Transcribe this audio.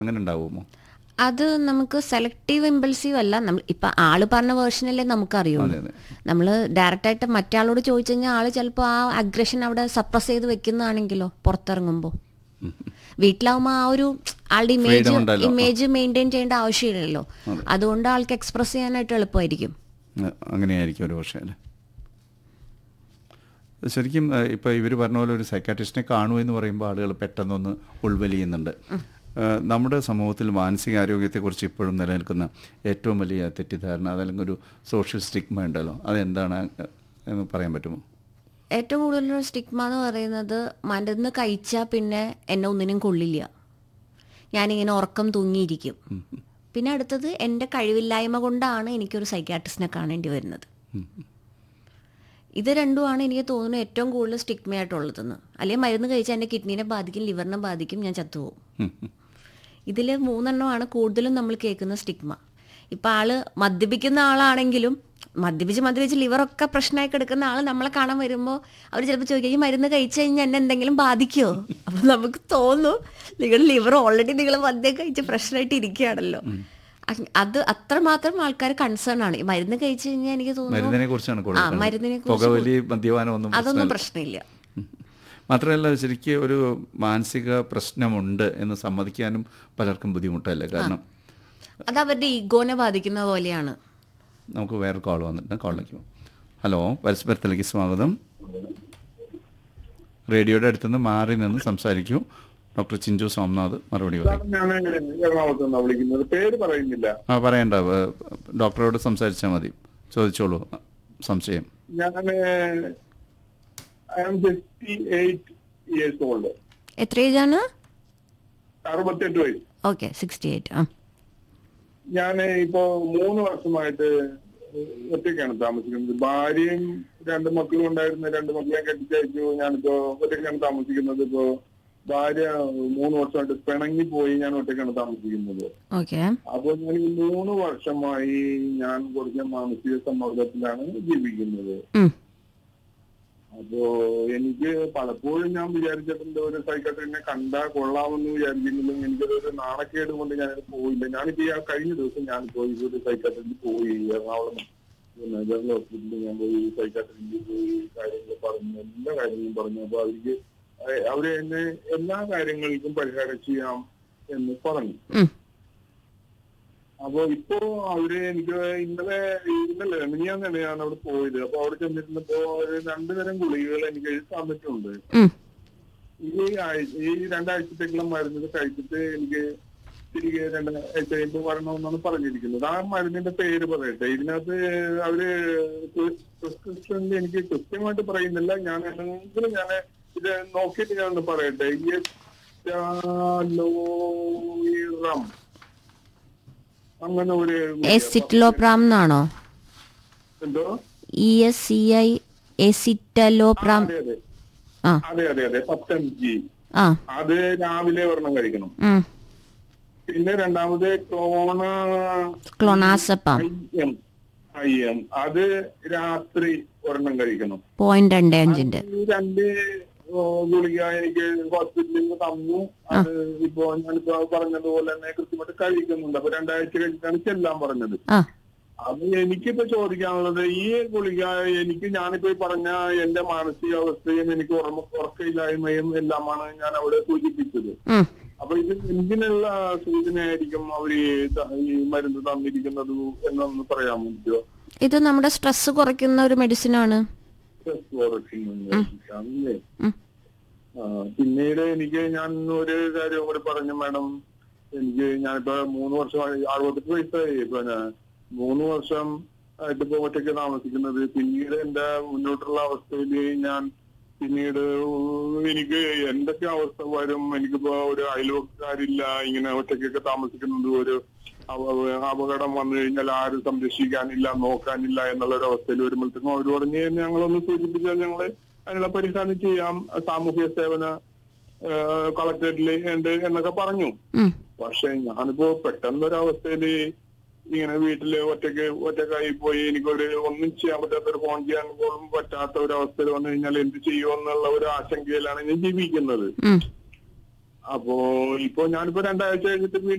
അങ്ങനെ ഉണ്ടാവുമോ അത് നമുക്ക് സെലക്റ്റീവ് ഇമ്പൾസീവ് അല്ല നമ്മൾ ഇപ്പൊ ആള് പറഞ്ഞ വേർഷനല്ലേ നമുക്കറിയുള്ളൂ അതെ അതെ നമ്മൾ ഡയറക്റ്റ് ആയിട്ട് മറ്റാളോട് ചോദിച്ചു കഴിഞ്ഞാൽ ആള് ചിലപ്പോൾ ആ അഗ്രഷൻ അവിടെ സപ്രസ് ചെയ്ത് വെക്കുന്നതാണെങ്കിലോ പുറത്തിറങ്ങുമ്പോൾ വീട്ടിലാവുമ്പോൾ ആ ഒരു ആളുടെ ഇമേജ് Freedom ഉണ്ടല്ലോ. ഇമേജ് മെയിൻറ്റെയിൻ ചെയ്യേണ്ട ആവശ്യമില്ലല്ലോ അതുകൊണ്ട് ആൾക്ക് എക്സ്പ്രസ് ചെയ്യാനായിട്ട് എളുപ്പമായിരിക്കും അ- അങ്ങനെയായിരിക്കും ഒരു പക്ഷേ അല്ലേ ശരിക്കും ഏഹ്, ഇപ്പൊ ഇവർ പറഞ്ഞ പോലെ ഒരു സൈക്കാട്രിസ്റ്റിനെ കാണൂ എന്ന് പറയുമ്പോൾ ആളുകൾ പെട്ടെന്നൊന്ന് ഉൾവലിയുന്നുണ്ട് ഏഹ്, നമ്മുടെ സമൂഹത്തിൽ മാനസികാരോഗ്യത്തെക്കുറിച്ച് ഇപ്പോഴും നിലനിൽക്കുന്ന ഏറ്റവും വലിയ തെറ്റിദ്ധാരണ അതല്ലെങ്കിൽ ഒരു സോഷ്യൽ സ്റ്റിഗ്മ ഉണ്ടല്ലോ അതെന്താണ് എന്ന് പറയാൻ പറ്റുമോ ഏറ്റവും കൂടുതലുള്ള സ്റ്റിഗ്മ എന്ന് പറയുന്നത് മരുന്ന് കഴിച്ചാൽ പിന്നെ എന്നെ ഒന്നിനും കൊള്ളില്ല ഞാനിങ്ങനെ ഉറക്കം തൂങ്ങിയിരിക്കും പിന്നെ അടുത്തത് എൻ്റെ കഴിവില്ലായ്മ കൊണ്ടാണ് എനിക്കൊരു സൈക്കാട്രിസ്റ്റിനെ കാണേണ്ടി വരുന്നത് ഇത് രണ്ടുമാണ് എനിക്ക് തോന്നുന്നു ഏറ്റവും കൂടുതൽ സ്റ്റിഗ്മ ആയിട്ടുള്ളതെന്ന് അല്ലെങ്കിൽ മരുന്ന് കഴിച്ചാൽ എൻ്റെ കിഡ്നീനെ ബാധിക്കും ലിവറിനെ ബാധിക്കും ഞാൻ ചത്തുപോകും ഇതിൽ മൂന്നെണ്ണമാണ് കൂടുതലും നമ്മൾ കേൾക്കുന്ന സ്റ്റിഗ്മ ഇപ്പം ആള് മദ്യപിക്കുന്ന ആളാണെങ്കിലും മദ്യപിച്ച് മദ്യപിച്ച് ലിവറൊക്കെ പ്രശ്നമായി കിടക്കുന്ന ആൾ നമ്മളെ കാണാൻ വരുമ്പോൾ അവർ ചിലപ്പോൾ ചോദിക്കും ഈ മരുന്ന് കഴിച്ചു കഴിഞ്ഞാൽ എന്നെ എന്തെങ്കിലും ബാധിക്കുമോ അപ്പം നമുക്ക് തോന്നും നിങ്ങളുടെ ലിവർ ഓൾറെഡി നിങ്ങൾ മദ്യം കഴിച്ച് പ്രശ്നമായിട്ട് ഇരിക്കുകയാണല്ലോ അ- അത് അത്രമാത്രം ആൾക്കാർ കൺസേൺ ആണ് ഈ മരുന്ന് കഴിച്ചു കഴിഞ്ഞാൽ എനിക്ക് തോന്നുന്നു മരുന്നിനെ കുറിച്ചാണ് ആ കൂടുതൽ മരുന്നിനെ കുറിച്ച് പുകവലി മദ്യപാനം ഒന്നും അതൊന്നും പ്രശ്നമല്ല. പ്രശ്നമില്ല ഉം. മാത്രമല്ല ശരിക്കും ഒരു മാനസിക പ്രശ്നമുണ്ട് എന്ന് സമ്മതിക്കാനും പലർക്കും ബുദ്ധിമുട്ടല്ലേ കാരണം അത് അവരുടെ ഈഗോനെ ബാധിക്കുന്ന പോലെയാണ് നമുക്ക് വേറെ കോൾ വന്നിട്ട് കോളിലേക്ക് പോകും ഹലോ പരസ്പരത്തിലേക്ക് സ്വാഗതം റേഡിയോയുടെ അടുത്തുനിന്ന് മാറി നിന്ന് സംസാരിക്കൂ ഡോക്ടർ ചിഞ്ചു സോംനാഥ് മറുപടി പറയും ഞാൻ എറണാകുളത്ത് നിന്നാണ് വിളിക്കുന്നത് പേര് പറയുന്നില്ല ആ പറയണ്ട ഏ, ഡോക്ടറോട് സംസാരിച്ചാൽ മതി ചോദിച്ചോളൂ സംശയം ഞാൻ I am fifty eight years old എത്ര ഏജാണ് അറുപത്തെട്ട് വയസ്സ് ഓക്കെ സിക്സ്റ്റി എയ്റ്റ് ആ ഞാൻ ഇപ്പോ മൂന്ന് വർഷമായിട്ട് ഒറ്റയ്ക്കാണ് താമസിക്കുന്നത് ഭാര്യയും രണ്ട് മക്കളും ഉണ്ടായിരുന്നു രണ്ട് മക്കളെ കെട്ടിച്ചയച്ചു ഞാനിപ്പോ ഒറ്റയ്ക്കാണ് താമസിക്കുന്നത് ഇപ്പോ ഭാര്യ മൂന്ന് വർഷമായിട്ട് പിണങ്ങി പോയി ഞാൻ ഒറ്റയ്ക്കാണ് താമസിക്കുന്നത് ഓക്കെ അപ്പൊ ഞാൻ ഈ മൂന്ന് വർഷമായി ഞാൻ കുറച്ച് മാനസിക സമ്മർദ്ദത്തിലാണ് ജീവിക്കുന്നത് അപ്പോ എനിക്ക് പലപ്പോഴും ഞാൻ വിചാരിച്ചിട്ടുണ്ട് ഒരു സൈക്കട്രിനെ കണ്ടാൽ കൊള്ളാമെന്ന് വിചാരിച്ചെങ്കിലും എനിക്കൊരു നാണക്കേട് കൊണ്ട് ഞാൻ പോയില്ല ഞാനിപ്പോ ഈ ആ കഴിഞ്ഞ ദിവസം ഞാൻ പോയി ഒരു സൈക്കട്രിന് പോയി എറണാകുളം പിന്നെ ജനറൽ ഹോസ്പിറ്റലിൽ ഞാൻ പോയി സൈക്കട്രിക്ക് പോയി കാര്യങ്ങൾ പറഞ്ഞു എല്ലാ കാര്യങ്ങളും പറഞ്ഞു അപ്പൊ അവർക്ക് അഹ് അവര് എന്നെ എല്ലാ കാര്യങ്ങൾക്കും പരിഹാരം ചെയ്യാം എന്ന് പറഞ്ഞു അപ്പൊ ഇപ്പോ അവര് എനിക്ക് ഇന്നലെ ഇന്നലെ മിനിയാന്നാണ് ഞാൻ അവിടെ പോയത് അപ്പൊ അവിടെ ചെന്നിരുന്നപ്പോ ഒരു രണ്ടു തരം ഗുളികകൾ എനിക്ക് എഴുതി തന്നിട്ടുണ്ട് ഈ ആഴ്ച ഈ രണ്ടാഴ്ചത്തേക്കുള്ള മരുന്ന് കഴിച്ചിട്ട് എനിക്ക് തിരികെ രണ്ടാഴ്ച കഴിയുമ്പോൾ വരണമെന്നാണ് പറഞ്ഞിരിക്കുന്നത് ആ മരുന്നിന്റെ പേര് പറയട്ടെ ഇതിനകത്ത് അവര് പ്രിസ്ക്രിപ്ഷനിൽ എനിക്ക് കൃത്യമായിട്ട് പറയുന്നില്ല ഞാൻ എന്തെങ്കിലും ഞാൻ ഇത് നോക്കിയിട്ട് ഞാനൊന്ന് പറയട്ടെ യെസ്റ്റാലോയിറം. അങ്ങനെ ഒരു എസിറ്റലോപ്രാം എന്നാണോ എന്തോ E S C I escitalopram അതെ അതെ ആ അതെ അതെ അതെ പത്തം ജി ആ അത് രാവിലെ ഒരെണ്ണം കഴിക്കണം ഉം. പിന്നെ രണ്ടാമത് ക്ലോണ clonazepam I M I M അത് രാത്രി ഒരെണ്ണം കഴിക്കണം പോയിന്റ് രണ്ട് അഞ്ചിന്റെ ഈ രണ്ട് ഓ, ഗുളിക എനിക്ക് ഹോസ്പിറ്റലിൽ നിന്ന് തന്നു അത് ഇപ്പോ ഞാനിപ്പോ പറഞ്ഞതുപോലെ തന്നെ കൃത്യമായിട്ട് കഴിക്കുന്നുണ്ട് അപ്പൊ രണ്ടാഴ്ച കഴിഞ്ഞിട്ടാണ് ചെല്ലാൻ പറഞ്ഞത് ആ അത് എനിക്കിപ്പോ ചോദിക്കാനുള്ളത് ഈ ഗുളിക എനിക്ക് ഞാനിപ്പോ ഈ പറഞ്ഞ എന്റെ മാനസികാവസ്ഥയും എനിക്ക് ഉറമ ഉറക്കയില്ലായ്മയും എല്ലാമാണ് ഞാൻ അവിടെ സൂചിപ്പിച്ചത് ഉം. അപ്പൊ ഇത് എന്തിനുള്ള സൂചനയായിരിക്കും അവര് ഈ ത- ഈ മരുന്ന് തന്നിരിക്കുന്നത് എന്നൊന്ന് പറയാൻ പറ്റുമോ ഇത് നമ്മുടെ സ്ട്രെസ് കുറയ്ക്കുന്ന ഒരു മെഡിസിൻ ആണ് അല്ലേ ഉം. ആ, പിന്നീട് എനിക്ക് ഞാൻ ഒരു കാര്യം കൂടി പറഞ്ഞു മാഡം എനിക്ക് ഞാനിപ്പോ മൂന്ന് വർഷമായി അറുപത്തെട്ട് വയസ്സായി പിന്നെ മൂന്ന് വർഷം ആയിട്ട് ഇപ്പൊ ഒറ്റയ്ക്ക് താമസിക്കുന്നത് പിന്നീട് എന്റെ മുന്നോട്ടുള്ള അവസ്ഥയിൽ ഞാൻ പിന്നീട് എനിക്ക് എന്തൊക്കെ അവസ്ഥ വരും എനിക്കിപ്പോ ഒരു അയൽവക്കാരില്ല ഇങ്ങനെ ഒറ്റയ്ക്കൊക്കെ താമസിക്കുന്നത് ഒരു അവ- അപകടം വന്നു കഴിഞ്ഞാൽ ആരും സംരക്ഷിക്കാനില്ല നോക്കാനില്ല എന്നുള്ള ഒരു അവസ്ഥയിൽ വരുമ്പോഴത്തേക്കും അവർ പറഞ്ഞ് ഞങ്ങളൊന്ന് സൂചിപ്പിച്ചാൽ ഞങ്ങള് അതിനുള്ള പരിഹാരം ചെയ്യാം സാമൂഹ്യ സേവന കളക്ടറേറ്റിൽ ഉണ്ട് എന്നൊക്കെ പറഞ്ഞു ഉം. പക്ഷെ ഞാനിപ്പോ പെട്ടെന്നൊരവസ്ഥയില് ഇങ്ങനെ വീട്ടില് ഒറ്റയ്ക്ക് ഒറ്റക്കായി പോയി എനിക്കൊരു ഒന്നും ചെയ്യാൻ പറ്റാത്ത ഒരു ഫോൺ ചെയ്യാൻ പോലും പറ്റാത്ത ഒരു അവസ്ഥയിൽ വന്നു കഴിഞ്ഞാൽ എന്ത് ചെയ്യുമെന്നുള്ള ഒരു ആശങ്കയിലാണ് ഞാൻ ജീവിക്കുന്നത് ഉം. അപ്പോ ഇപ്പൊ ഞാനിപ്പോ രണ്ടാഴ്ച കഴിഞ്ഞിട്ട്